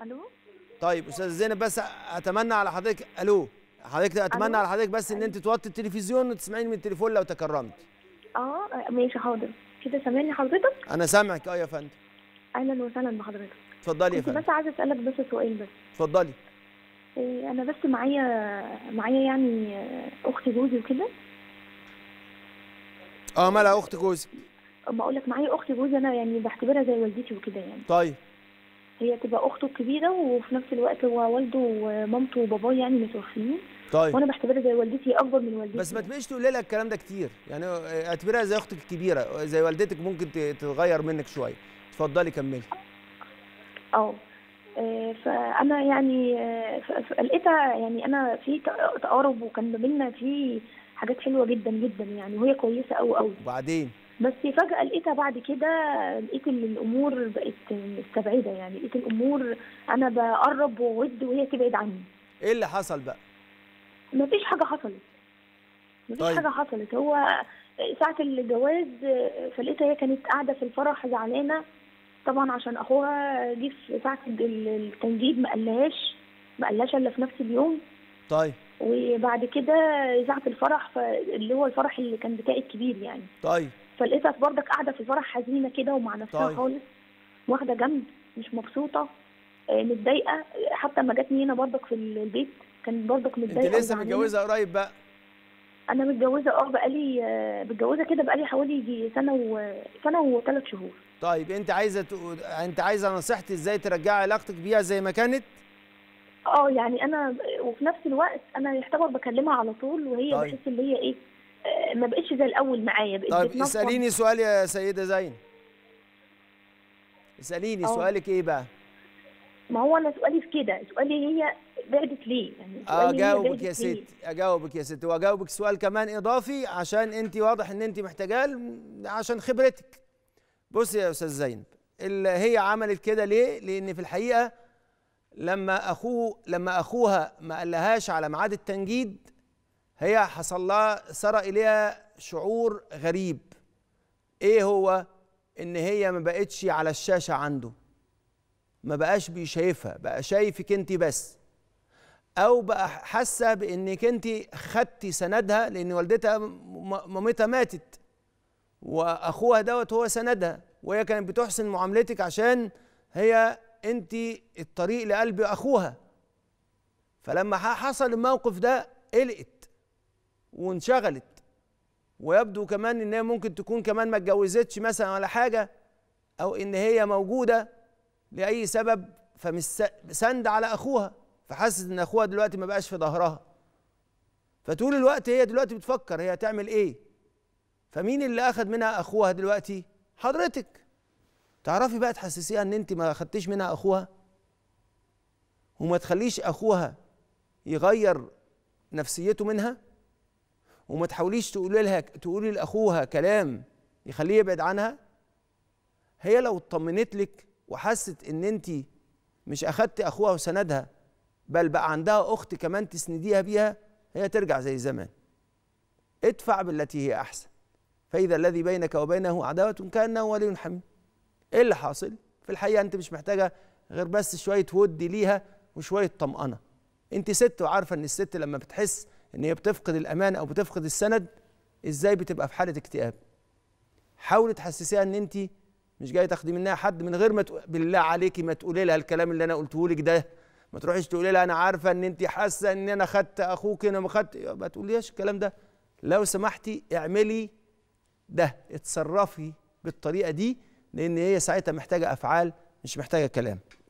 الو طيب استاذه زينب بس اتمنى على حضرتك الو حضرتك اتمنى ألو؟ على حضرتك بس ان انت توطي التلفزيون وتسمعيني من التليفون لو تكرمت اه ماشي حاضر كده سامعني حضرتك انا سامعك اه يا فندم اهلا وسهلا بحضرتك اتفضلي يا كنت فندم بس عايزه اسالك بس سؤال بس اتفضلي إيه، انا بس معايا معايا يعني آه، اخت جوزي وكده اه مالها اخت جوزك اما اقول لك معايا اخت جوزي انا يعني بعتبرها زي والدتي وكده يعني طيب هي تبقى اخته الكبيره وفي نفس الوقت هو والده ومامته وباباه يعني متوفيين طيب وانا بعتبرها زي والدتي هي اكبر من والدتي بس ما تبقيش تقولي لها الكلام ده كتير يعني آه، اعتبريها زي اختك الكبيره زي والدتك ممكن ت- تتغير منك شويه اتفضلي كملي اه آه، فانا يعني آه، ف- ف- لقيتها يعني انا في ت- تقارب وكان ما بينا في حاجات حلوه جدا جدا يعني وهي كويسه قوي قوي وبعدين بس فجاه لقيتها بعد كده لقيت ان الامور بقت مستبعده يعني لقيت الامور انا بقرب وود وهي تبعد عني ايه اللي حصل بقى ما فيش حاجه حصلت ما فيش طيب. حاجه حصلت هو ساعه الجواز فلقيتها هي كانت قاعده في الفرح زعلانه طبعا عشان اخوها جه في ساعه ال- التنجيد ما قالهاش ما قالهاش الا في نفس اليوم طيب وبعد كده ساعه الفرح ف- اللي هو الفرح اللي كان بتاعي الكبير يعني طيب فلقيتها برضك قاعده في الفرح حزينه كده ومع نفسها طيب. خالص واخده جنب مش مبسوطه آه، متضايقه حتى لما جاتني هنا برضك في البيت كانت برضك انت متضايقه لسه وزعلانة. متجوزه قريب بقى انا متجوزه اه بقالي آه، متجوزه كده بقالي حوالي يجي سنه و سنه وثلاث شهور طيب انت عايزه تقول انت عايزه نصيحتي ازاي ترجعي علاقتك بيها زي ما كانت اه يعني انا وفي نفس الوقت انا يعتبر بكلمها على طول وهي طيب. بحس ان هي ايه آه، ما بقتش زي الاول معايا بقت طيب بتنفض. اساليني سؤال يا سيده زين اساليني اه. سؤالك ايه بقى ما هو انا سؤالي في كده سؤالي هي بعدت ليه يعني سؤالي هي اجاوبك بعدت يا ليه؟ ست اجاوبك يا ست واجاوبك سؤال كمان اضافي عشان انت واضح ان انت محتاجاه ل- عشان خبرتك بصي يا استاذ زينب اللي هي عملت كده ليه لان في الحقيقه لما اخوه لما اخوها ما قالهاش على ميعاد التنجيد هي حصل لها سرى اليها شعور غريب ايه هو ان هي ما بقتش على الشاشه عنده ما بقاش بيشايفها بقى شايفك انت بس او بقى حاسه بانك انت خدتي سندها لان والدتها م- مامتها ماتت واخوها دوت هو سندها وهي كانت بتحسن معاملتك عشان هي انت الطريق لقلب اخوها فلما ح- حصل الموقف ده قلقت وانشغلت ويبدو كمان ان هي ممكن تكون كمان ما اتجوزتش مثلا ولا حاجه او ان هي موجوده لاي سبب فمش س- سند على اخوها فحست ان اخوها دلوقتي ما بقاش في ظهرها فطول الوقت هي دلوقتي بتفكر هي هتعمل ايه فمين اللي اخذ منها اخوها دلوقتي حضرتك تعرفي بقى تحسسيها ان انت ما اخدتيش منها اخوها وما تخليش اخوها يغير نفسيته منها وما تحاوليش تقولي لها تقولي لاخوها كلام يخليه يبعد عنها هي لو اطمنت لك وحست ان انت مش اخدتي اخوها وسندها بل بقى عندها اخت كمان تسنديها بيها هي ترجع زي زمان ادفع بالتي هي احسن فاذا الذي بينك وبينه عداوه كانه ولي حميم ايه اللي حاصل في الحقيقه انت مش محتاجه غير بس شويه ود ليها وشويه طمانه انت ست وعارفه ان الست لما بتحس ان هي بتفقد الامان او بتفقد السند ازاي بتبقى في حاله اكتئاب حاولي تحسسيها ان انت مش جاي تاخدي منها حد من غير ما تق... بالله عليكي ما تقولي لها الكلام اللي انا قلته لك ده ما تروحيش تقولي لها انا عارفه ان انت حاسه ان انا خدت اخوك انا ما خدت ما تقوليش الكلام ده لو سمحتي اعملي ده اتصرفي بالطريقه دي لان هي ساعتها محتاجه افعال مش محتاجه كلام